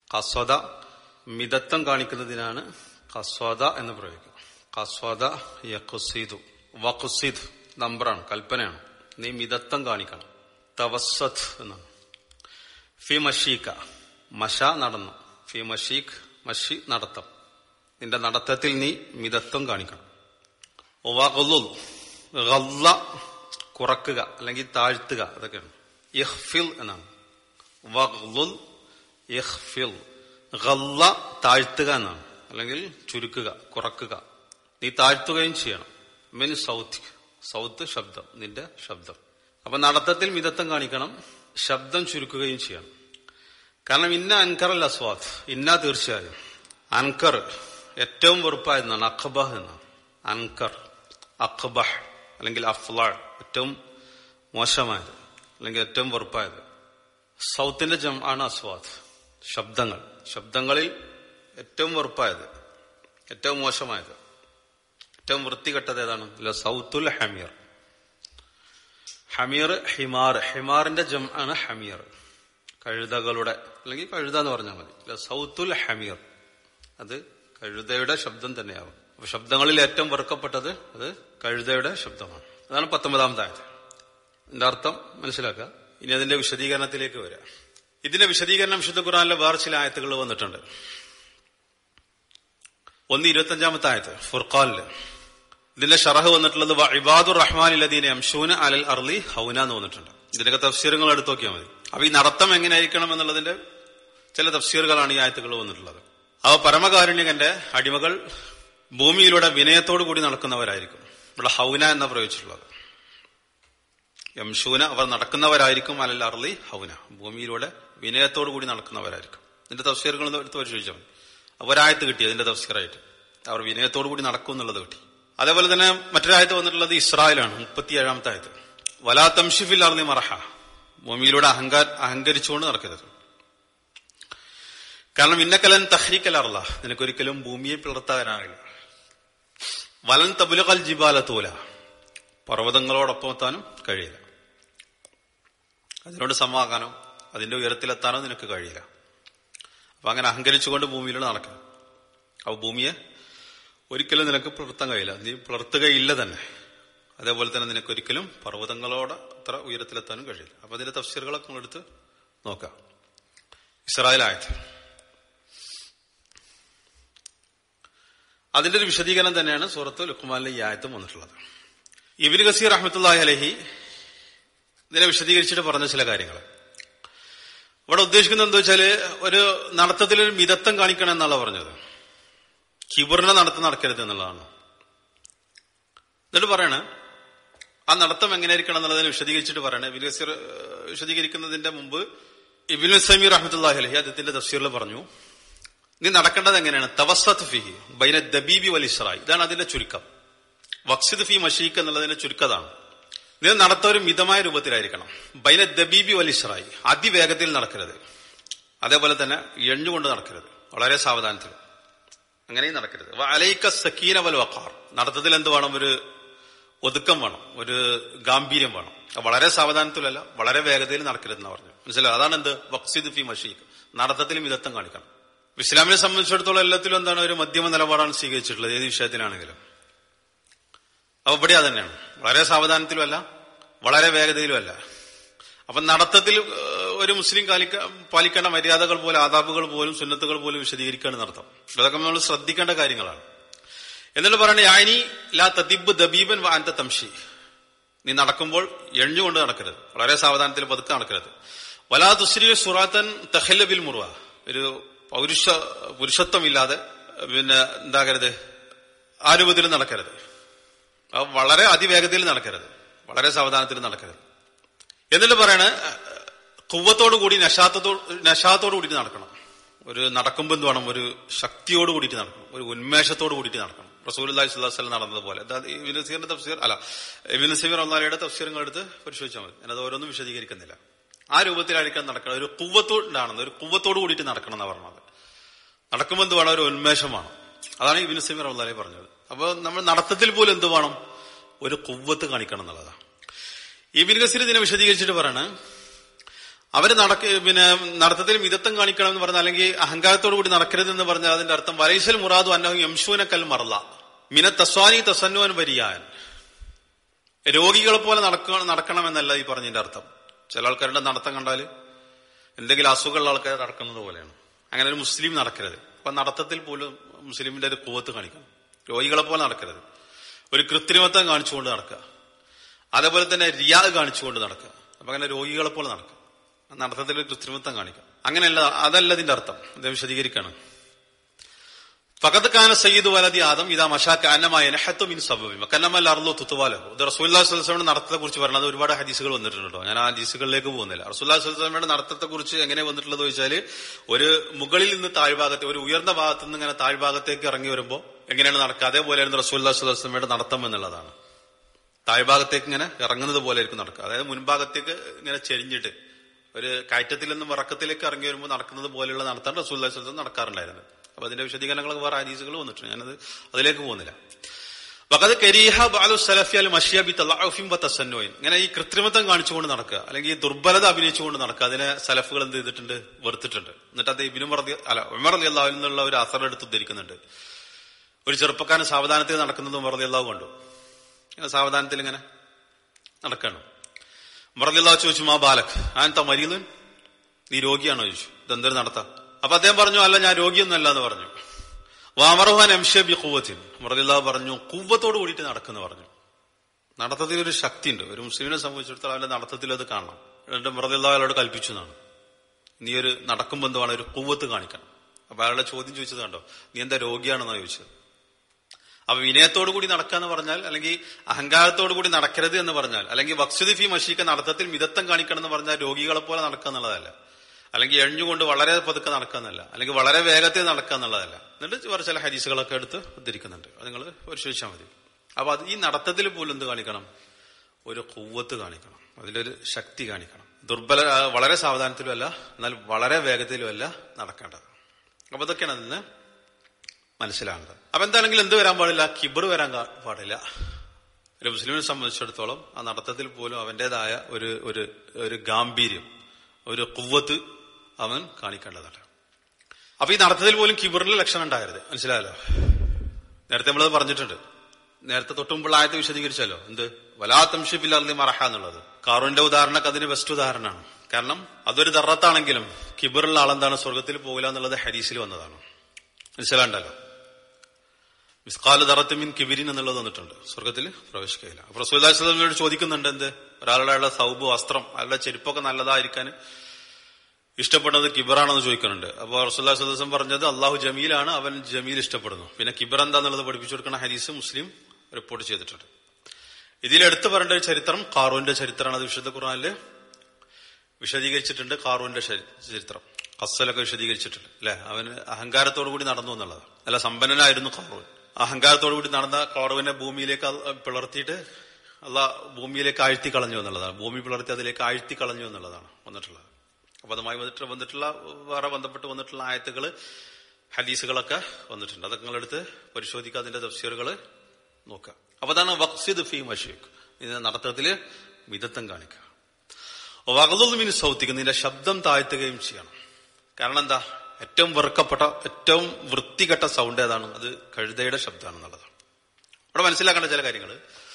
കസ്വത മിതത്വം കാണിക്കുന്നതിനാണ് കസ്വത എന്ന് പ്രയോഗിക്കുക കസ്വത യഖുസീദു വഖുസീദ് നമ്പറാണ് കൽപ്പനയാണ് നീ മിതത്വം കാണിക്കണം തവസ്വത് എന്നാണ് ഫി മഷീക്ക മഷ നടന്നു ഫി മഷീഖ് മഷി നടത്തം നിന്റെ നടത്തത്തിൽ നീ മിതത്വം കാണിക്കണം വഖലുൽ ഗല്ല കുറക്കുക അല്ലെങ്കിൽ താഴ്ത്തുക അതൊക്കെയാണ് ഇഹ്ഫിൽ എന്നാണ് വഖലുൽ ഇഹ്ഫിൽ ഗല്ല താഴ്ത്തുക എന്നാണ് അല്ലെങ്കിൽ ചുരുക്കുക കുറക്കുക നീ താഴ്ത്തുകയും ചെയ്യണം മിൻ സൗത്ത് സൗത്ത് ശബ്ദം നിന്റെ ശബ്ദം അപ്പൊ നടത്തത്തിൽ മിതത്വം കാണിക്കണം ശബ്ദം ചുരുക്കുകയും ചെയ്യണം കാരണം ഇന്ന അൻകർ അൽ അസ്വാദ് ഇന്ന തീർച്ചയായും അൻകർ ഏറ്റവും വെറുപ്പായതെന്നാണ് അഖബഹ് എന്നാണ് അൻകർ അഖബഹ് അല്ലെങ്കിൽ അഫ്ലാൾ ഏറ്റവും മോശമായത് അല്ലെങ്കിൽ ഏറ്റവും വെറുപ്പായത് സൗത്തിന്റെ ജം ആണ് അസ്വാദ് ശബ്ദങ്ങൾ ശബ്ദങ്ങളിൽ ഏറ്റവും വെറുപ്പായത് ഏറ്റവും മോശമായത് ഏറ്റവും വൃത്തികെട്ടത് ഏതാണ് ഇല്ല സൗത്തുൽ ഹമീർ ഹമീർ ഹിമാർ ഹിമാറിന്റെ ജം ആണ് ഹമീർ കഴുതകളുടെ അല്ലെങ്കിൽ കഴുത എന്ന് പറഞ്ഞാൽ മതി ഇല്ല സൗത്തുൽ ഹമീർ അത് കഴുതയുടെ ശബ്ദം തന്നെയാവും അപ്പൊ ശബ്ദങ്ങളിൽ ഏറ്റവും വെറുക്കപ്പെട്ടത് അത് കഴുതയുടെ ശബ്ദമാണ് അതാണ് പത്തൊമ്പതാമത്തെ ആയത് എന്റെ അർത്ഥം മനസ്സിലാക്കുക ഇനി അതിന്റെ വിശദീകരണത്തിലേക്ക് വരാം ഇതിന്റെ വിശദീകരണം വിശുദ്ധ ഖുറാനിലെ വേറെ ചില ആയത്തുകൾ വന്നിട്ടുണ്ട് ഒന്ന് ഇരുപത്തഞ്ചാമത്തെ ആയത്ത് ഫുർഖാനില് ഇതിന്റെ ഷറഹ് വന്നിട്ടുള്ളത് ഇബാദുർ റഹ്മാൻ ഇലദീന അംഷൂന അലൽ അർലി ഹൗന എന്ന് വന്നിട്ടുണ്ട് ഇതിനൊക്കെ തഫ്സീറുകൾ എടുത്തു നോക്കിയാൽ മതി അപ്പൊ ഈ നടത്തം എങ്ങനെയായിരിക്കണം എന്നുള്ളതിന്റെ ചില തഫ്സീറുകളാണ് ഈ ആയത്തുകൾ വന്നിട്ടുള്ളത് അവ പരമകാരുണ്യകന്റെ അടിമകൾ ഭൂമിയിലൂടെ വിനയത്തോടു കൂടി നടക്കുന്നവരായിരിക്കും ഇവിടെ ഹൗന എന്ന പ്രയോഗിച്ചിട്ടുള്ളത് യംഷൂന അവർ നടക്കുന്നവരായിരിക്കും അലൽ അർലി ഹൗന ഭൂമിയിലൂടെ വിനയത്തോടു കൂടി നടക്കുന്നവരായിരിക്കും ഇതിന്റെ തഫ്സീറുകൾ എടുത്ത് പരിശോധിച്ചാൽ മതി ഒരായത്ത് കിട്ടി അതിന്റെ തഫ്സീറായിട്ട് അവർ വിനയത്തോടു കൂടി നടക്കും എന്നുള്ളത് കിട്ടി അതേപോലെ തന്നെ മറ്റൊരായത്ത് വന്നിട്ടുള്ളത് ഇസ്രായേലാണ് മുപ്പത്തി ഏഴാമത്തെ ആയത്ത് വലാ തംഷിഫിൽ അർലി മറഹ ഭൂമിയിലൂടെ അഹങ്കാര അഹങ്കരിച്ചുകൊണ്ട് നടക്കരുത് കാരണം ഇന്നക്കലൻ തഹ്രീക്കൽ അർല നിനക്കൊരിക്കലും ഭൂമിയെ പിളർത്താനാകില്ല വലൻ തബുലകൽ ജിബാല തൂല പർവ്വതങ്ങളോടൊപ്പം എത്താനും കഴിയില്ല അതിനോട് സമാകാനോ അതിന്റെ ഉയരത്തിലെത്താനോ നിനക്ക് കഴിയില്ല അപ്പൊ അങ്ങനെ അഹങ്കരിച്ചുകൊണ്ട് ഭൂമിയിലൂടെ നടക്കണം അപ്പൊ ഭൂമിയെ ഒരിക്കലും നിനക്ക് പിളർത്താൻ കഴിയില്ല നീ പിളർത്തുകയില്ല തന്നെ അതേപോലെ തന്നെ നിനക്കൊരിക്കലും പർവ്വതങ്ങളോട് അത്ര ഉയരത്തിലെത്താനും കഴിയില്ല അപ്പൊ അതിന്റെ തഫ്സീറുകളൊക്കെ നമ്മളെടുത്ത് നോക്കാം ഇസ്രായേലായത് അതിന്റെ ഒരു വിശദീകരണം തന്നെയാണ് സൂറത്ത് ലുക്കുമാലിലെ ഈ ആയത്തും വന്നിട്ടുള്ളത് ഇബിൻ ഗസീർ അഹമ്മത്തുല്ലാഹി അലഹി ഇതിനെ വിശദീകരിച്ചിട്ട് പറഞ്ഞ ചില കാര്യങ്ങൾ ഇവിടെ ഉദ്ദേശിക്കുന്നത് എന്താ വെച്ചാല് ഒരു നടത്തത്തിൽ ഒരു മിതത്വം കാണിക്കണം എന്നുള്ള പറഞ്ഞത് കിബറിനെ നടത്തം നടക്കരുത് എന്നുള്ളതാണ് എന്നിട്ട് പറയണ ആ നടത്തം എങ്ങനെയായിരിക്കണം എന്നുള്ളതിനെ വിശദീകരിച്ചിട്ട് പറയണേ ഇബിൻ ഗസീർ വിശദീകരിക്കുന്നതിന്റെ മുമ്പ് ഇബിൻ സമീർ അഹമ്മത്തുല്ലാഹി അലഹി അദ്ദേഹത്തിന്റെ തഫ്സീറിൽ പറഞ്ഞു നീ നടക്കേണ്ടത് എങ്ങനെയാണ് തവസ്സത്ത് ഫിഹി ബൈന ദബീബി വൽ ഇസ്രായി ഇതാണ് അതിന്റെ ചുരുക്കം വക്സിദ് ഫി മഷീഖ് എന്നുള്ളതിന്റെ ചുരുക്കതാണ് നീ നടത്ത ഒരു മിതമായ രൂപത്തിലായിരിക്കണം ബൈന ദബീബി വൽ ഇസ്രായി അതിവേഗത്തിൽ നടക്കരുത് അതേപോലെ തന്നെ എണ്ണുകൊണ്ട് നടക്കരുത് വളരെ സാവധാനത്തിൽ അങ്ങനെയും നടക്കരുത് അലൈക്ക സക്കീന വൽ വഖാർ നടത്തത്തിൽ എന്ത് വേണം ഒരു ഒതുക്കം വേണം ഒരു ഗാംഭീര്യം വേണം വളരെ സാവധാനത്തിലല്ല വളരെ വേഗതയിൽ നടക്കരുതെന്ന് പറഞ്ഞു മനസ്സിലായി അതാണ് എന്ത് വക്സിദ് ഫി മഷീഖ് നടത്തത്തിൽ മിതത്വം കാണിക്കണം ഇസ്ലാമിനെ സംബന്ധിച്ചിടത്തോളം എല്ലാത്തിലും എന്താണ് ഒരു മധ്യമ നിലപാടാണ് സ്വീകരിച്ചിട്ടുള്ളത് ഏത് വിഷയത്തിലാണെങ്കിലും അപ്പൊ ഇവിടെ തന്നെയാണ് വളരെ സാവധാനത്തിലുമല്ല വളരെ വേഗതയിലുമല്ല അപ്പൊ നടത്തത്തിൽ ഒരു മുസ്ലിം കാലിക്ക പാലിക്കേണ്ട മര്യാദകൾ പോലും ആദാബുകൾ പോലും സുന്നത്തുകൾ പോലും വിശദീകരിക്കുകയാണ് നടത്തം അതൊക്കെ നമ്മൾ ശ്രദ്ധിക്കേണ്ട കാര്യങ്ങളാണ് എന്നിട്ട് പറയണേ യാനി ലാ തദിബ് ദബീബൻ വാന്റെ തംഷി നീ നടക്കുമ്പോൾ എഴുഞ്ഞുകൊണ്ട് നടക്കരുത് വളരെ സാവധാനത്തിൽ പതുക്കെ നടക്കരുത് വലാ തുശ്രീ സുറാത്തൻ തഹല്ലബിൽ മുറുവ ഒരു പൗരുഷ പുരുഷത്വമില്ലാതെ പിന്നെ എന്താകരുത് ആ രൂപത്തിൽ നടക്കരുത് വളരെ അതിവേഗതയിൽ നടക്കരുത് വളരെ സാവധാനത്തിൽ നടക്കരുത് എന്നിട്ട് പറയണ കുവ്വത്തോടു കൂടി നശാത്തോട് നശാത്തോടു കൂടിയിട്ട് നടക്കണം ഒരു നടക്കുമ്പോൾ എന്ത് വേണം ഒരു ശക്തിയോട് കൂടിയിട്ട് നടക്കണം ഒരു ഉന്മേഷത്തോട് കൂടിയിട്ട് നടക്കണം റസൂലി സ്വല്ലാസ്ലം നടന്നതുപോലെ ഇബിൻ നസീറിന്റെ തഫ്സീർ അല്ല ഇബിൻ നസീർ അള്ളാഹിയുടെ തഫ്സീറുകൾ എടുത്ത് പരിശോധിച്ചാൽ മതി ഞാനത് ഓരോന്നും വിശദീകരിക്കുന്നില്ല ആ രൂപത്തിലായിരിക്കണം നടക്കണം ഒരു കുവ്വത്തോണ്ടാണെന്ന് ഒരു കുവ്വത്തോട് കൂടിയിട്ട് നടക്കണം എന്നാണ് പറഞ്ഞത് നടക്കുമ്പോൾ എന്ത് വേണം ഒരു ഉന്മേഷം വേണം അതാണ് ഇബിൻ സമീർ അള്ളാഹെ പറഞ്ഞത് അപ്പൊ നമ്മൾ നടത്തത്തിൽ പോലും എന്ത് വേണം ഒരു കുവ്വത്ത് കാണിക്കണം എന്നുള്ളതാണ് ഇബിൻ ഗസീർ ഇതിനെ വിശദീകരിച്ചിട്ട് പറയണ അവര് നടക്ക പിന്നെ നടത്തത്തിൽ മിതത്വം കാണിക്കണം എന്ന് പറഞ്ഞാൽ അല്ലെങ്കിൽ അഹങ്കാരത്തോടു കൂടി നടക്കരുത് എന്ന് പറഞ്ഞാൽ അതിന്റെ അർത്ഥം വലൈസൽ മുറാദു അന്നഹു യംശൂനക്കൽ മറല മിന തസ്വാനി തസന്നുവൻ വരിയാൻ രോഗികളെ പോലെ നടക്കണം നടക്കണമെന്നല്ല ഈ പറഞ്ഞതിന്റെ അർത്ഥം ചില ആൾക്കാരുടെ നടത്തം കണ്ടാൽ എന്തെങ്കിലും അസുഖമുള്ള ആൾക്കാർ നടക്കുന്നത് പോലെയാണ് അങ്ങനെ ഒരു മുസ്ലിം നടക്കരുത് അപ്പൊ നടത്തത്തിൽ പോലും മുസ്ലിമിന്റെ ഒരു കൂവത്ത് കാണിക്കണം രോഗികളെ പോലെ നടക്കരുത് ഒരു കൃത്രിമത്വം കാണിച്ചുകൊണ്ട് നടക്കുക അതേപോലെ തന്നെ റിയാ കാണിച്ചുകൊണ്ട് നടക്കുക അപ്പൊ അങ്ങനെ രോഗികളെ പോലെ നടക്കുക നടത്തത്തിൽ ഒരു കൃത്രിമത്വം കാണിക്കുക അങ്ങനെയല്ല അതല്ല ഇതിന്റെ അർത്ഥം അദ്ദേഹം വിശദീകരിക്കണം ഫകത് കാന സയ്യിദ് വലതി ആദം ഇതാ മഷാക്ക് അന്നമായ നഹത്തു മിൻ സബബിമ കന്നമല്ല അർലോ തുത്തുവാലോ ഇത് റസൂല്ലാ സ്വലമയുടെ നടത്തത്തെ കുറിച്ച് പറയുന്നത് ഒരുപാട് ഹദീസുകൾ വന്നിട്ടുണ്ട് കേട്ടോ ഞാൻ ആ ഹദീസുകളിലേക്ക് പോകുന്നില്ല റസൂല്ലാ സ്വലമയുടെ നടത്തത്തെ കുറിച്ച് എങ്ങനെ വന്നിട്ടുള്ളത് ചോദിച്ചാൽ ഒരു മുകളിൽ നിന്ന് താഴ്ഭാഗത്തെ ഒരു ഉയർന്ന ഭാഗത്ത് നിന്ന് ഇങ്ങനെ താഴ്ഭാഗത്തേക്ക് ഇറങ്ങി വരുമ്പോൾ എങ്ങനെയാണ് നടക്കുക അതേപോലെയായിരുന്നു റസൂല്ലാ സ്വലമയുടെ നടത്തം എന്നുള്ളതാണ് താഴ്ഭാഗത്തേക്ക് ഇങ്ങനെ ഇറങ്ങുന്നത് പോലെ ആയിരിക്കും നടക്കുക അതായത് മുൻഭാഗത്തേക്ക് ഇങ്ങനെ ചെരിഞ്ഞിട്ട് ഒരു കയറ്റത്തിൽ നിന്നും ഇറക്കത്തിലേക്ക് ഇറങ്ങി വരുമ്പോൾ നടക്കുന്നത് പോലെയുള്ള നടത്താൻ റസൂല്ലാ സ്വലം നടക്കാറുണ്ടായിരുന്നു അപ്പൊ അതിന്റെ വിശദീകരണങ്ങളൊക്കെ വേറെ ഹദീസുകൾ വന്നിട്ടുണ്ട് ഞാനത് അതിലേക്ക് പോകുന്നില്ല വകത് കരീഹ ബാലു സലഫി അൽ മഷിയബി തലാഫിം തസന്നോയിൻ ഇങ്ങനെ ഈ കൃത്രിമത്വം കാണിച്ചുകൊണ്ട് നടക്കുക അല്ലെങ്കിൽ ഈ ദുർബലത അഭിനയിച്ചുകൊണ്ട് നടക്കുക അതിനെ സലഫുകൾ എന്ത് ചെയ്തിട്ടുണ്ട് വെറുത്തിട്ടുണ്ട് എന്നിട്ട് അത് ഇബിനും പറഞ്ഞ അല്ല ഉമർ അലി അള്ളാഹുവിൽ നിന്നുള്ള ഒരു അസർ എടുത്ത് ഉദ്ധരിക്കുന്നുണ്ട് ഒരു ചെറുപ്പക്കാരൻ സാവധാനത്തിൽ നടക്കുന്നതും ഉമർ അലി അള്ളാഹു കണ്ടു ഇങ്ങനെ സാവധാനത്തിൽ ഇങ്ങനെ നടക്കണം ഉമർ അലി അള്ളാഹു ചോദിച്ചു മാ ബാലക് ആൻത മരീലൻ നീ രോഗിയാണോ ചോദിച്ചു ഇതെന്തൊരു നടത്താം അപ്പൊ അദ്ദേഹം പറഞ്ഞു അല്ല ഞാൻ രോഗിയൊന്നുമല്ല എന്ന് പറഞ്ഞു വാമറുഹാൻ എംഷബി കൂവത്തിൻ മുറലില്ല പറഞ്ഞു കൂവത്തോട് കൂടിയിട്ട് നടക്കുന്നു പറഞ്ഞു നടത്തത്തിൽ ഒരു ശക്തി ഉണ്ട് ഒരു മുസ്ലിമിനെ സംബന്ധിച്ചിടത്തോളം അവന്റെ നടത്തത്തിൽ അത് കാണണം എന്നിട്ട് മുറലില്ല അയാളോട് കൽപ്പിച്ചു എന്നാണ് നീ ഒരു നടക്കുമ്പോൾ എന്തുവാണ് ഒരു കൂവത്ത് കാണിക്കണം അപ്പൊ അയാളുടെ ചോദ്യം ചോദിച്ചത് കണ്ടോ നീ എന്താ രോഗിയാണെന്നാണ് ചോദിച്ചത് അപ്പൊ വിനയത്തോടു കൂടി നടക്കാന്ന് പറഞ്ഞാൽ അല്ലെങ്കിൽ അഹങ്കാരത്തോടു കൂടി നടക്കരുത് എന്ന് പറഞ്ഞാൽ അല്ലെങ്കിൽ വക്സുദി ഫി മഷീക്ക നടത്തത്തിൽ മിതത്വം കാണിക്കണം എന്ന് പറഞ്ഞാൽ രോഗികളെ പോലെ നടക്കുക എന്നുള്ളതല്ല അല്ലെങ്കിൽ എഴിഞ്ഞുകൊണ്ട് വളരെ പതുക്കെ നടക്കാന്നല്ല അല്ലെങ്കിൽ വളരെ വേഗത്തിൽ നടക്കുക എന്നുള്ളതല്ല എന്നിട്ട് വേറെ ചില ഹരീസുകളൊക്കെ എടുത്ത് ഉദ്ധരിക്കുന്നുണ്ട് അത് നിങ്ങൾ പരിശോധിച്ചാൽ മതി അപ്പൊ അത് ഈ നടത്തത്തിൽ പോലും എന്ത് കാണിക്കണം ഒരു കൂവത്ത് കാണിക്കണം അതിലൊരു ശക്തി കാണിക്കണം ദുർബല വളരെ സാവധാനത്തിലും അല്ല എന്നാൽ വളരെ വേഗത്തിലും അല്ല നടക്കേണ്ടത് അപ്പൊ ഇതൊക്കെയാണ് അതിന് മനസ്സിലാകേണ്ടത് അപ്പൊ എന്താണെങ്കിലും എന്ത് വരാൻ പാടില്ല കിബർ വരാൻ പാടില്ല ഒരു മുസ്ലിമിനെ സംബന്ധിച്ചിടത്തോളം ആ നടത്തത്തിൽ പോലും അവന്റേതായ ഒരു ഒരു ഒരു ഗാംഭീര്യം ഒരു കുവ്വത്ത് അവൻ കാണിക്കേണ്ടതാണ് അപ്പൊ ഈ നടത്തത്തിൽ പോലും കിബറിന്റെ ലക്ഷണം ഉണ്ടാകരുത് മനസ്സിലായല്ലോ നേരത്തെ നമ്മളത് പറഞ്ഞിട്ടുണ്ട് നേരത്തെ തൊട്ടുമുമ്പുള്ള ആയത്തെ വിശദീകരിച്ചല്ലോ എന്ത് വലാത്തംഷിപ്പില്ലി മറഹ എന്നുള്ളത് കാറുവിന്റെ ഉദാഹരണക്ക് അതിന് ബെസ്റ്റ് ഉദാഹരണമാണ് കാരണം അതൊരു ദറത്താണെങ്കിലും കിബറുള്ള ആളെന്താണ് സ്വർഗത്തിൽ പോകില്ല എന്നുള്ളത് ഹരീസിൽ വന്നതാണ് മനസ്സിലാണ്ടല്ലോ മിസ്കാല് ദറത്തുമിൻ കിബിരിൻ എന്നുള്ളത് വന്നിട്ടുണ്ട് സ്വർഗത്തിൽ പ്രവേശിക്കുകയില്ല അപ്പൊ റസൂല്ലാസ്ലമിനോട് ചോദിക്കുന്നുണ്ട് എന്ത് ഒരാളുടെ സൗബ് വസ്ത്രം അയാളുടെ ചെരുപ്പൊക്കെ നല്ലതായിരിക്കാൻ ഇഷ്ടപ്പെടുന്നത് കിബറാണെന്ന് ചോദിക്കുന്നുണ്ട് അപ്പൊ റസൂല്ലാ സ്വലം പറഞ്ഞത് അള്ളാഹു ജമീലാണ് അവൻ ജമീൽ ഇഷ്ടപ്പെടുന്നു പിന്നെ കിബർ എന്താന്നുള്ളത് പഠിപ്പിച്ചു കൊടുക്കുന്ന ഹരീസ് മുസ്ലിം റിപ്പോർട്ട് ചെയ്തിട്ടുണ്ട് ഇതിൽ എടുത്തു പറയേണ്ട ഒരു ചരിത്രം കാറൂന്റെ ചരിത്രമാണ് അത് വിശുദ്ധ ഖുർആനില് വിശദീകരിച്ചിട്ടുണ്ട് കാറൂന്റെ ചരിത്രം കസ്സലൊക്കെ വിശദീകരിച്ചിട്ടുണ്ട് അല്ലെ അവന് അഹങ്കാരത്തോടു കൂടി നടന്നു എന്നുള്ളത് അല്ല സമ്പന്നനായിരുന്നു കാറൂൻ അഹങ്കാരത്തോടു കൂടി നടന്ന കാറുവിനെ ഭൂമിയിലേക്ക് പിളർത്തിയിട്ട് അല്ല ഭൂമിയിലേക്ക് ആഴ്ത്തി കളഞ്ഞു എന്നുള്ളതാണ് ഭൂമി പിളർത്തി അതിലേക്ക് ആഴ്ത്തി കളഞ്ഞു എന്നുള്ളതാണ് വന്നിട്ടുള്ളത് അപ്പൊ അതുമായി വന്നിട്ട് വന്നിട്ടുള്ള വേറെ ബന്ധപ്പെട്ട് വന്നിട്ടുള്ള ആയത്തുകള് ഹദീസുകളൊക്കെ വന്നിട്ടുണ്ട് അതൊക്കെ നിങ്ങളെടുത്ത് പരിശോധിക്കുക അതിന്റെ തഫ്സീറുകൾ നോക്കുക അപ്പൊ അതാണ് വക്സിദ് ഫി മഷീഖ് ഇതിന്റെ നടത്തത്തില് മിതത്വം കാണിക്കുക വകലുൽ മിനി സൗത്തിക്ക് നിന്റെ ശബ്ദം താഴ്ത്തുകയും ചെയ്യണം കാരണം എന്താ ഏറ്റവും വെറുക്കപ്പെട്ട ഏറ്റവും വൃത്തികെട്ട സൗണ്ട് ഏതാണ് അത് കഴുതയുടെ ശബ്ദമാണെന്നുള്ളതാണ് അവിടെ മനസ്സിലാക്കേണ്ട ചില കാര്യങ്ങൾ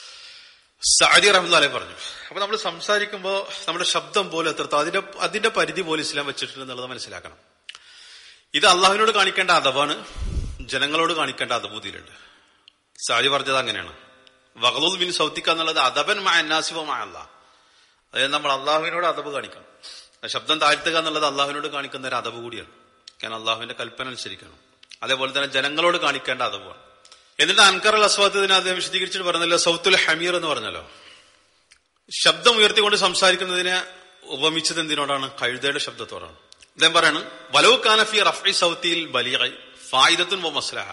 സാദി റഹ്മുല്ലാലെ പറഞ്ഞു അപ്പൊ നമ്മൾ സംസാരിക്കുമ്പോൾ നമ്മുടെ ശബ്ദം പോലും എത്രത്തോ അതിന്റെ അതിന്റെ പരിധി പോലും ഇസ്ലാം വെച്ചിട്ടുണ്ട് എന്നുള്ളത് മനസ്സിലാക്കണം ഇത് അള്ളാഹുവിനോട് കാണിക്കേണ്ട അതവാണ് ജനങ്ങളോട് കാണിക്കേണ്ട അതബൂതിയിലുണ്ട് സാദി പറഞ്ഞത് അങ്ങനെയാണ് വകലുൽ ബിൻ സൗത്തിക്ക എന്നുള്ളത് അതബൻ അന്നാസിവമായല്ല അതായത് നമ്മൾ അള്ളാഹുവിനോട് അതബ് കാണിക്കണം ശബ്ദം താഴ്ത്തുക എന്നുള്ളത് അള്ളാഹുവിനോട് കാണിക്കുന്ന ഒരു അതബ് കൂടിയാണ് കാരണം അള്ളാഹുവിന്റെ കൽപ്പന അനുസരിക്കണം അതേപോലെ തന്നെ ജനങ്ങളോട് കാണിക്കേണ്ട അതവാണ് എന്നിട്ട് അൻകർ അൽ അസ്വാദത്തിന് അദ്ദേഹം വിശദീകരിച്ചിട്ട് പറഞ്ഞല്ലോ സൗത്തുൽ ഹമീർ എന്ന് പറഞ്ഞല്ലോ ശബ്ദം ഉയർത്തിക്കൊണ്ട് സംസാരിക്കുന്നതിനെ ഉപമിച്ചത് എന്തിനോടാണ് കഴുതയുടെ ശബ്ദത്തോടാണ് അദ്ദേഹം പറയാണ് വലവ് കാനഫി റഫി സൗത്തിയിൽ ബലിയായി ഫായിദത്തുൻ മസ്ലഹ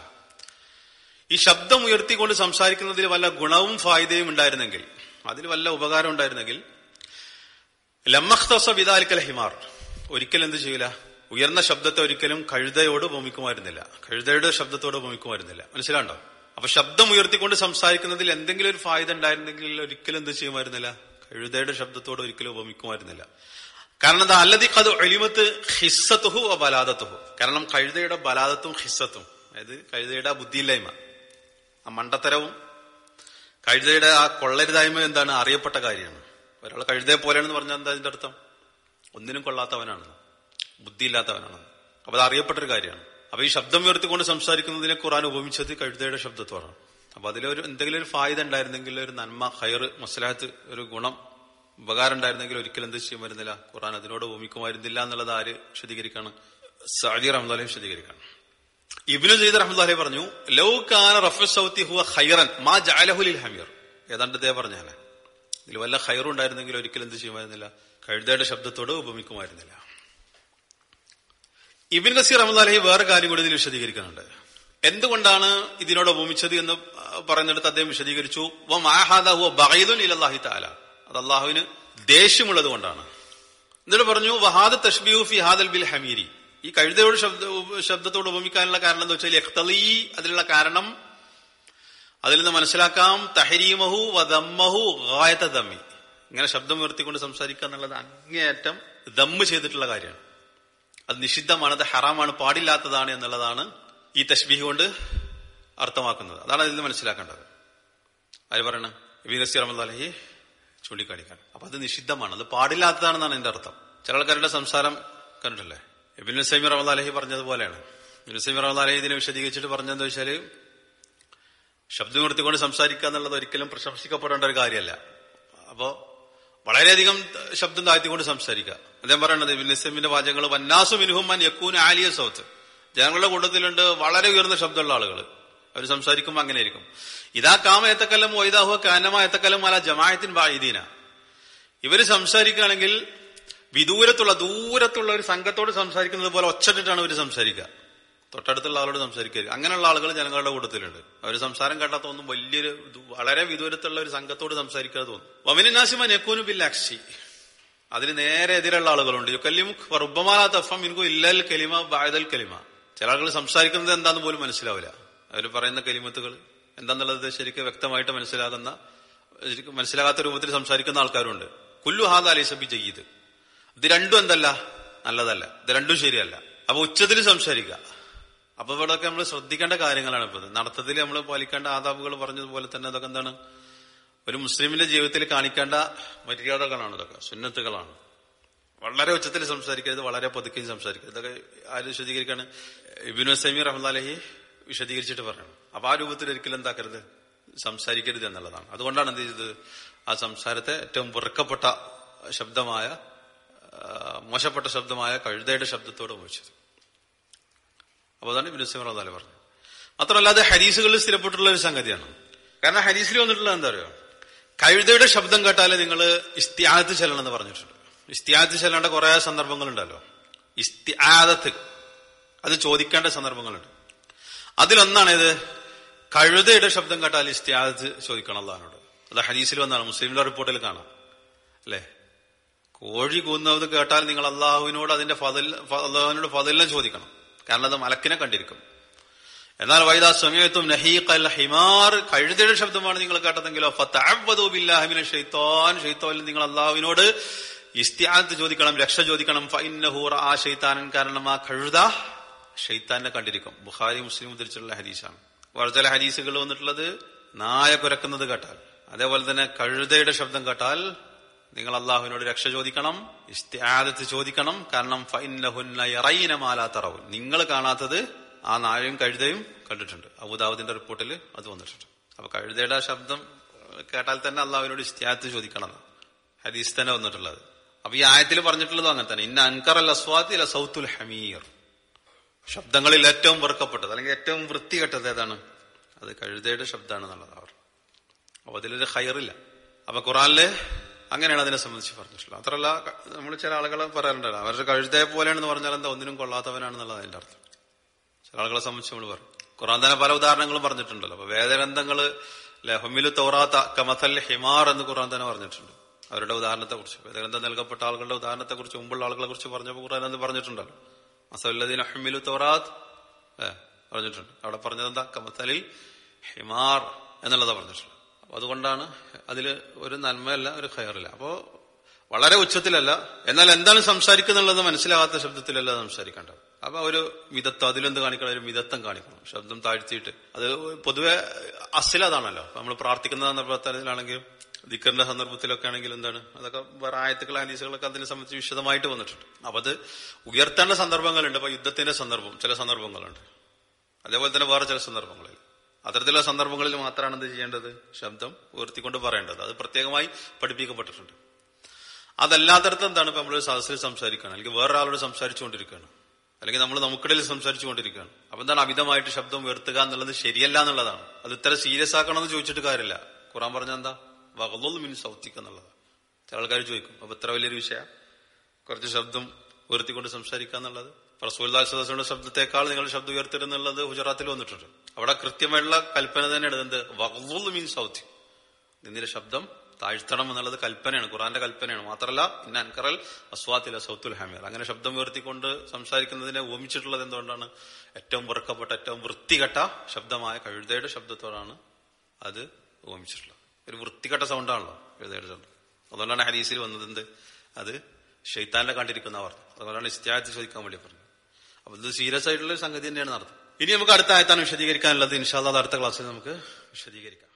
ഈ ശബ്ദം ഉയർത്തിക്കൊണ്ട് സംസാരിക്കുന്നതിൽ വല്ല ഗുണവും ഫായിദയും ഉണ്ടായിരുന്നെങ്കിൽ അതിൽ വല്ല ഉപകാരം ഉണ്ടായിരുന്നെങ്കിൽ ലമ്മഖ്തസ വിദാലിക്കൽ ഹിമാർ ഒരിക്കലും എന്ത് ചെയ്യില്ല ഉയർന്ന ശബ്ദത്തെ ഒരിക്കലും കഴുതയോട് ഉപമിക്കുമായിരുന്നില്ല കഴുതയുടെ ശബ്ദത്തോട് ഉപമിക്കുമായിരുന്നില്ല മനസ്സിലാണ്ടോ അപ്പൊ ശബ്ദം ഉയർത്തിക്കൊണ്ട് സംസാരിക്കുന്നതിൽ എന്തെങ്കിലും ഒരു ഫായത ഉണ്ടായിരുന്നെങ്കിൽ ഒരിക്കലും എന്ത് ചെയ്യുമായിരുന്നില്ല കഴുതയുടെ ശബ്ദത്തോട് ഒരിക്കലും ഉപമിക്കുമായിരുന്നില്ല കാരണം എന്താ അല്ലതി കത് എലിമത്ത് ഹിസ്സത്തുഹു ബലാദത്തുഹു കാരണം കഴുതയുടെ ബലാദത്തും ഹിസ്സത്തും അതായത് കഴുതയുടെ ബുദ്ധിയില്ലായ്മ ആ മണ്ടത്തരവും കഴുതയുടെ ആ കൊള്ളരുതായ്മ എന്താണ് അറിയപ്പെട്ട കാര്യമാണ് ഒരാൾ കഴുതയെ പോലെയാണെന്ന് പറഞ്ഞാൽ എന്താ അതിന്റെ അർത്ഥം ഒന്നിനും കൊള്ളാത്തവനാണ് ബുദ്ധിയില്ലാത്തവനാണ് അപ്പൊ അത് അറിയപ്പെട്ടൊരു കാര്യമാണ് അപ്പൊ ഈ ശബ്ദം ഉയർത്തിക്കൊണ്ട് സംസാരിക്കുന്നതിനെ ഖുറാൻ ഉപമിച്ചത് കഴുതയുടെ ശബ്ദത്തോടാണ് അപ്പൊ അതിലൊരു എന്തെങ്കിലും ഒരു ഫായുധ ഉണ്ടായിരുന്നെങ്കിൽ ഒരു നന്മ ഹയർ മസ്ലാഹത്ത് ഒരു ഗുണം ഉപകാരം ഉണ്ടായിരുന്നെങ്കിൽ ഒരിക്കലും എന്ത് ചെയ്യാൻ വരുന്നില്ല ഖുറാൻ അതിനോട് ഉപമിക്കുമായിരുന്നില്ല എന്നുള്ളത് ആര് വിശദീകരിക്കാണ് സാദി റഹ്മദാലെ വിശദീകരിക്കാണ് ഇബിനു ജയ്ദ് റഹ്മദാലെ പറഞ്ഞു ലൗ കാന റഫ സൗത്തി ഹുവ ഖൈറൻ മാ ജഅലഹുലിൽ ഹമീർ ഏതാണ്ട് ഇതേ പറഞ്ഞാലേ ഇതിൽ വല്ല ഹൈറും ഉണ്ടായിരുന്നെങ്കിൽ ഒരിക്കലും എന്ത് ചെയ്യുമായിരുന്നില്ല കഴുതയുടെ ശബ്ദത്തോട് ഉപമിക്കുമായിരുന്നില്ല ഇബിൻ നസീർ റഹ്മദാലഹി വേറെ കാര്യം കൂടി ഇതിൽ വിശദീകരിക്കുന്നുണ്ട് എന്തുകൊണ്ടാണ് ഇതിനോട് ഉപമിച്ചത് എന്ന് പറയുന്നിടത്ത് അദ്ദേഹം വിശദീകരിച്ചു ബഹീദുൻ താല അത് അള്ളാഹുവിന് ദേഷ്യമുള്ളത് കൊണ്ടാണ് എന്നിട്ട് പറഞ്ഞു വഹാദ് തഷ്ബിഹു ഫി ഹാദൽ ബിൽ ഹമീരി ഈ കഴുതയോട് ശബ്ദ ശബ്ദത്തോട് ഉപമിക്കാനുള്ള കാരണം എന്താ വെച്ചാൽ എഖ്തലി അതിനുള്ള കാരണം അതിൽ നിന്ന് മനസ്സിലാക്കാം തഹരീമഹു വദമ്മഹു ഗായത ദമ്മി ഇങ്ങനെ ശബ്ദം ഉയർത്തിക്കൊണ്ട് സംസാരിക്കുക എന്നുള്ളത് അങ്ങേയറ്റം ദമ്മ് ചെയ്തിട്ടുള്ള കാര്യമാണ് അത് നിഷിദ്ധമാണ് അത് ഹറാമാണ് പാടില്ലാത്തതാണ് എന്നുള്ളതാണ് ഈ തഷ്ബീഹ് കൊണ്ട് അർത്ഥമാക്കുന്നത് അതാണ് അതിൽ നിന്ന് മനസ്സിലാക്കേണ്ടത് ആര് പറയണ നസീർ അഹമ്മദ് അലഹി ചൂണ്ടിക്കാണിക്കാൻ അപ്പൊ അത് നിഷിദ്ധമാണ് അത് പാടില്ലാത്തതാണെന്നാണ് എന്റെ അർത്ഥം ചില ആൾക്കാരുടെ സംസാരം കണ്ടിട്ടില്ലേ ഇബിൻ സൈമി റഹ്മദ് അലഹി പറഞ്ഞതുപോലെയാണ് ഇബിൻ സൈമി റഹ്മദ് അലഹി ഇതിനെ വിശദീകരിച്ചിട്ട് പറഞ്ഞതെന്ന് വെച്ചാല് ശബ്ദം നിർത്തിക്കൊണ്ട് സംസാരിക്കുക എന്നുള്ളത് ഒരിക്കലും പ്രശംസിക്കപ്പെടേണ്ട ഒരു കാര്യമല്ല അപ്പോ വളരെയധികം ശബ്ദം താഴ്ത്തിക്കൊണ്ട് സംസാരിക്കുക അദ്ദേഹം പറയണത് ഇബിൻ സൈമിന്റെ വാചകങ്ങൾ വന്നാസു മിനുഹുമാൻ യക്കൂൻ ആലിയ സൗത്ത് ജനങ്ങളുടെ കൂട്ടത്തിലുണ്ട് വളരെ ഉയർന്ന ശബ്ദമുള്ള ആളുകൾ അവർ സംസാരിക്കുമ്പോൾ അങ്ങനെ ആയിരിക്കും ഇതാ കാമ എത്തക്കല്ലം വൈദാഹുവ കാനമ എത്തക്കല്ലം അല ജമായത്തിൻ ബായിദീന ഇവര് സംസാരിക്കുകയാണെങ്കിൽ വിദൂരത്തുള്ള ദൂരത്തുള്ള ഒരു സംഘത്തോട് സംസാരിക്കുന്നത് പോലെ ഒച്ചട്ടിട്ടാണ് ഇവർ സംസാരിക്കുക തൊട്ടടുത്തുള്ള ആളോട് സംസാരിക്കുക അങ്ങനെയുള്ള ആളുകൾ ജനങ്ങളുടെ കൂട്ടത്തിലുണ്ട് അവർ സംസാരം കേട്ടാൽ തോന്നും വലിയൊരു വളരെ വിദൂരത്തുള്ള ഒരു സംഘത്തോട് സംസാരിക്കാതെ തോന്നും വമിനാസിമ നെക്കൂനു ബിൽ അക്ഷി അതിന് നേരെ എതിരുള്ള ആളുകളുണ്ട് യുക്കല്ലിമുഖ് റുബമാല തഫം ഇൻകു ഇല്ലൽ കലിമ ബായതൽ കലിമ ചില ആളുകൾ സംസാരിക്കുന്നത് എന്താന്ന് പോലും മനസ്സിലാവില്ല അവർ പറയുന്ന കലിമത്തുകൾ എന്താന്നുള്ളത് ശരിക്കും വ്യക്തമായിട്ട് മനസ്സിലാകുന്ന ശരിക്കും മനസ്സിലാകാത്ത രൂപത്തിൽ സംസാരിക്കുന്ന ആൾക്കാരുണ്ട് കുല്ലു ഹാദ അലൈസബി ജയ്യത് ഇത് രണ്ടും എന്തല്ല നല്ലതല്ല ഇത് രണ്ടും ശരിയല്ല അപ്പൊ ഉച്ചത്തിൽ സംസാരിക്കുക അപ്പൊ ഇവിടെയൊക്കെ നമ്മൾ ശ്രദ്ധിക്കേണ്ട കാര്യങ്ങളാണ് ഇപ്പൊ നടത്തത്തിൽ നമ്മൾ പാലിക്കേണ്ട ആദാബുകൾ പറഞ്ഞതുപോലെ തന്നെ അതൊക്കെ എന്താണ് ഒരു മുസ്ലിമിന്റെ ജീവിതത്തിൽ കാണിക്കേണ്ട മര്യാദകളാണ് ഇതൊക്കെ സുന്നത്തുകളാണ് വളരെ ഉച്ചത്തിൽ സംസാരിക്കരുത് വളരെ പതുക്കെ സംസാരിക്കരുത് ഇതൊക്കെ ആര് വിശദീകരിക്കാണ് ഇബിനു സമീർ അഹമ്മദ് വിശദീകരിച്ചിട്ട് പറയണം അപ്പൊ ആ രൂപത്തിൽ ഒരിക്കലും എന്താക്കരുത് സംസാരിക്കരുത് എന്നുള്ളതാണ് അതുകൊണ്ടാണ് എന്ത് ചെയ്തത് ആ സംസാരത്തെ ഏറ്റവും വെറുക്കപ്പെട്ട ശബ്ദമായ മോശപ്പെട്ട ശബ്ദമായ കഴുതയുടെ ശബ്ദത്തോട് ഉപയോഗിച്ചത് അപ്പൊ അതാണ് ഇബിനു സമീർ അഹമ്മദ് പറഞ്ഞത് മാത്രമല്ല അത് ഹരീസുകളിൽ സ്ഥിരപ്പെട്ടുള്ള ഒരു സംഗതിയാണ് കാരണം ഹരീസിൽ വന്നിട്ടുള്ളത് എന്താ പറയുക കഴുതയുടെ ശബ്ദം കേട്ടാലേ നിങ്ങൾ ഇസ്ത്യാദത്ത് ചെല്ലണം എന്ന് പറഞ്ഞിട്ടുണ്ട് ഇസ്ത്യാദത്ത് ചെല്ലേണ്ട കുറെ സന്ദർഭങ്ങളുണ്ടല്ലോ ഇസ്ത്യാദത്ത് അത് ചോദിക്കേണ്ട സന്ദർഭങ്ങളുണ്ട് അതിലൊന്നാണ് ഇത് കഴുതയുടെ ശബ്ദം കേട്ടാൽ ഇസ്ത്യാദത്ത് ചോദിക്കണം അള്ളഹാനോട് അത് ഹദീസിൽ വന്നാണ് മുസ്ലിമിന്റെ റിപ്പോർട്ടിൽ കാണാം അല്ലേ കോഴി കൂന്നത് കേട്ടാൽ നിങ്ങൾ അള്ളാഹുവിനോട് അതിന്റെ ഫതൽ അള്ളാഹുവിനോട് ഫതലിനെ ചോദിക്കണം കാരണം അത് മലക്കിനെ കണ്ടിരിക്കും എന്നാൽ വൈദാ സമയത്തും നഹീഖൽ ഹിമാർ കഴുതയുടെ ശബ്ദമാണ് നിങ്ങൾ കേട്ടതെങ്കിലോ ഫത്തഅവ്വദു ബില്ലാഹിമിന ഷൈത്താൻ ഷൈത്താനിൽ നിങ്ങൾ അള്ളാഹുവിനോട് ഇസ്തിയാത്ത് ചോദിക്കണം രക്ഷ ചോദിക്കണം ഫൈന്നഹൂർ ആ ഷെയ്ത്താനൻ കാരണം ആ കഴുത ഷെയ്ത്താനെ കണ്ടിരിക്കും ബുഖാരി മുസ്ലിം ഉദ്ധരിച്ചിട്ടുള്ള ഹദീസാണ് വേറെ ചില ഹദീസുകൾ വന്നിട്ടുള്ളത് നായ കുരക്കുന്നത് കേട്ടാൽ അതേപോലെ തന്നെ കഴുതയുടെ ശബ്ദം കേട്ടാൽ നിങ്ങൾ അള്ളാഹുവിനോട് രക്ഷ ചോദിക്കണം ഇസ്തിയാദത്ത് ചോദിക്കണം കാരണം ഫൈന്നഹുന്ന യറൈനമാലാത്തറവും നിങ്ങൾ കാണാത്തത് ആ നായയും കഴുതയും കണ്ടിട്ടുണ്ട് അബുദാബുദിന്റെ റിപ്പോർട്ടിൽ അത് വന്നിട്ടുണ്ട് അപ്പൊ കഴുതയുടെ ശബ്ദം കേട്ടാൽ തന്നെ അള്ളാഹുവിനോട് ഇസ്തിയാത്ത് ചോദിക്കണം ഹദീസ് തന്നെ വന്നിട്ടുള്ളത് അപ്പൊ ഈ ആയത്തിൽ പറഞ്ഞിട്ടുള്ളതും അങ്ങനെ തന്നെ ഇന്ന അൻകർ അൽ അസ്വാദി അല്ല സൗത്തുൽ ഹമീർ ശബ്ദങ്ങളിൽ ഏറ്റവും വെറുക്കപ്പെട്ടത് അല്ലെങ്കിൽ ഏറ്റവും വൃത്തികെട്ടത് ഏതാണ് അത് കഴുതയുടെ ശബ്ദമാണ് എന്നുള്ളത് അവർ അപ്പൊ അതിലൊരു ഹയറില്ല അപ്പൊ ഖുറാനില് അങ്ങനെയാണ് അതിനെ സംബന്ധിച്ച് പറഞ്ഞിട്ടുള്ളത് അത്രല്ല നമ്മൾ ചില ആളുകൾ പറയാറുണ്ടല്ലോ അവരുടെ കഴുതയെ പോലെയാണെന്ന് പറഞ്ഞാൽ എന്താ ഒന്നിനും കൊള്ളാത്തവനാണെന്നുള്ളത് അതിന്റെ അർത്ഥം ചില ആളുകളെ സംബന്ധിച്ച് നമ്മൾ പറയും ഖുറാൻ തന്നെ പല ഉദാഹരണങ്ങളും പറഞ്ഞിട്ടുണ്ടല്ലോ അപ്പൊ വേദഗ്രന്ഥങ്ങള് ലഹമിലു തൗറാത്ത കമത്തൽ ഹിമാർ എന്ന് ഖുറാൻ തന്നെ പറഞ്ഞിട്ടുണ്ട് അവരുടെ ഉദാഹരണത്തെ കുറിച്ച് വേദഗ്രന്ഥം നൽകപ്പെട്ട ആളുകളുടെ ഉദാഹരണത്തെ കുറിച്ച് മുമ്പുള്ള ആളുകളെ കുറിച്ച് പറഞ്ഞപ്പോൾ ഖുറാൻ അത് പറഞ്ഞിട്ടുണ്ടല്ലോ അസല്ലദീൻ അഹ്മിലു തൗറാത്ത് ഏഹ് പറഞ്ഞിട്ടുണ്ട് അവിടെ പറഞ്ഞത് എന്താ കമത്തലിൽ ഹിമാർ എന്നുള്ളതാ പറഞ്ഞിട്ടുള്ളത് അപ്പൊ അതുകൊണ്ടാണ് അതിൽ ഒരു നന്മയല്ല ഒരു ഖയറില്ല അപ്പോ വളരെ ഉച്ചത്തിലല്ല എന്നാൽ എന്താണ് സംസാരിക്കുന്നുള്ളത് മനസ്സിലാകാത്ത ശബ്ദത്തിലല്ല സംസാരിക്കേണ്ടത് അപ്പൊ ഒരു മിതത്വം അതിലെന്ത് കാണിക്കണം ഒരു മിതത്വം കാണിക്കണം ശബ്ദം താഴ്ത്തിയിട്ട് അത് പൊതുവെ അസിലതാണല്ലോ നമ്മൾ പ്രാർത്ഥിക്കുന്ന സന്ദർഭത്തിലാണെങ്കിലും ദിക്കറിന്റെ സന്ദർഭത്തിലൊക്കെ ആണെങ്കിൽ എന്താണ് അതൊക്കെ വേറെ ആയത്തുകൾ ആനീസുകളൊക്കെ അതിനെ സംബന്ധിച്ച് വിശദമായിട്ട് വന്നിട്ടുണ്ട് അപ്പൊ അത് ഉയർത്തേണ്ട സന്ദർഭങ്ങളുണ്ട് അപ്പൊ യുദ്ധത്തിന്റെ സന്ദർഭം ചില സന്ദർഭങ്ങളുണ്ട് അതേപോലെ തന്നെ വേറെ ചില സന്ദർഭങ്ങളിൽ അത്തരത്തിലുള്ള സന്ദർഭങ്ങളിൽ മാത്രമാണ് എന്ത് ചെയ്യേണ്ടത് ശബ്ദം ഉയർത്തിക്കൊണ്ട് പറയേണ്ടത് അത് പ്രത്യേകമായി പഠിപ്പിക്കപ്പെട്ടിട്ടുണ്ട് അതല്ലാത്തടത്ത് എന്താണ് ഇപ്പൊ നമ്മളൊരു സദസ്സിൽ സംസാരിക്കുകയാണ് അല്ലെങ്കിൽ വേറൊരാളോട് സംസാരിച്ചുകൊണ്ടിരിക്കുകയാണ് അല്ലെങ്കിൽ നമ്മൾ നമുക്കിടയിൽ സംസാരിച്ചുകൊണ്ടിരിക്കുകയാണ് അപ്പൊ എന്താണ് അമിതമായിട്ട് ശബ്ദം ഉയർത്തുക എന്നുള്ളത് ശരിയല്ല എന്നുള്ളതാണ് അത് ഇത്ര സീരിയസ് ആക്കണമെന്ന് ചോദിച്ചിട്ട് കാര്യമില്ല ഖുറാൻ പറഞ്ഞ എന്താ വകലൊന്ന് മീൻ സൗത്തിക്ക് എന്നുള്ളത് ചില ആൾക്കാർ ചോദിക്കും അപ്പൊ ഇത്ര വലിയൊരു വിഷയ കുറച്ച് ശബ്ദം ഉയർത്തിക്കൊണ്ട് സംസാരിക്കുക എന്നുള്ളത് റസൂൽദാസയുടെ ശബ്ദത്തെക്കാൾ നിങ്ങൾ ശബ്ദം ഉയർത്തരുന്നുള്ളത് ഗുജറാത്തിൽ വന്നിട്ടുണ്ട് അവിടെ കൃത്യമായിട്ടുള്ള കൽപ്പന തന്നെയാണ് എന്ത് വകലൊന്ന് മീൻ സൗത്തി നിന്നിന്റെ ശബ്ദം താഴ്ത്തണം എന്നുള്ളത് കൽപ്പനയാണ് ഖുറാന്റെ കൽപ്പനയാണ് മാത്രമല്ല ഇന്ന അൻകറൽ അസ്വാത്തില സൗത്തുൽ ഹാമിയർ അങ്ങനെ ശബ്ദം ഉയർത്തിക്കൊണ്ട് സംസാരിക്കുന്നതിനെ ഓമിച്ചിട്ടുള്ളത് എന്തുകൊണ്ടാണ് ഏറ്റവും വെറുക്കപ്പെട്ട ഏറ്റവും വൃത്തികെട്ട ശബ്ദമായ കഴുതയുടെ ശബ്ദത്തോടാണ് അത് ഓമിച്ചിട്ടുള്ളത് ഒരു വൃത്തികെട്ട സൗണ്ടാണല്ലോ കഴുതയുടെ ശബ്ദം അതുകൊണ്ടാണ് ഹരീസിൽ വന്നത് എന്ത് അത് ഷെയ്ത്താന്റെ കണ്ടിരിക്കുന്ന പറഞ്ഞു അതുകൊണ്ടാണ് ഇസ്ത്യാഹത്ത് ചോദിക്കാൻ വേണ്ടി പറഞ്ഞത് അപ്പൊ ഇത് സീരിയസ് ആയിട്ടുള്ള ഒരു സംഗതി തന്നെയാണ് നടത്തുന്നത് ഇനി നമുക്ക് അടുത്ത ആയത്താണ് വിശദീകരിക്കാനുള്ളത് ഇൻഷാല്ല അടുത്ത ക്ലാസ്സിൽ നമുക്ക് വിശദീകരിക്കാം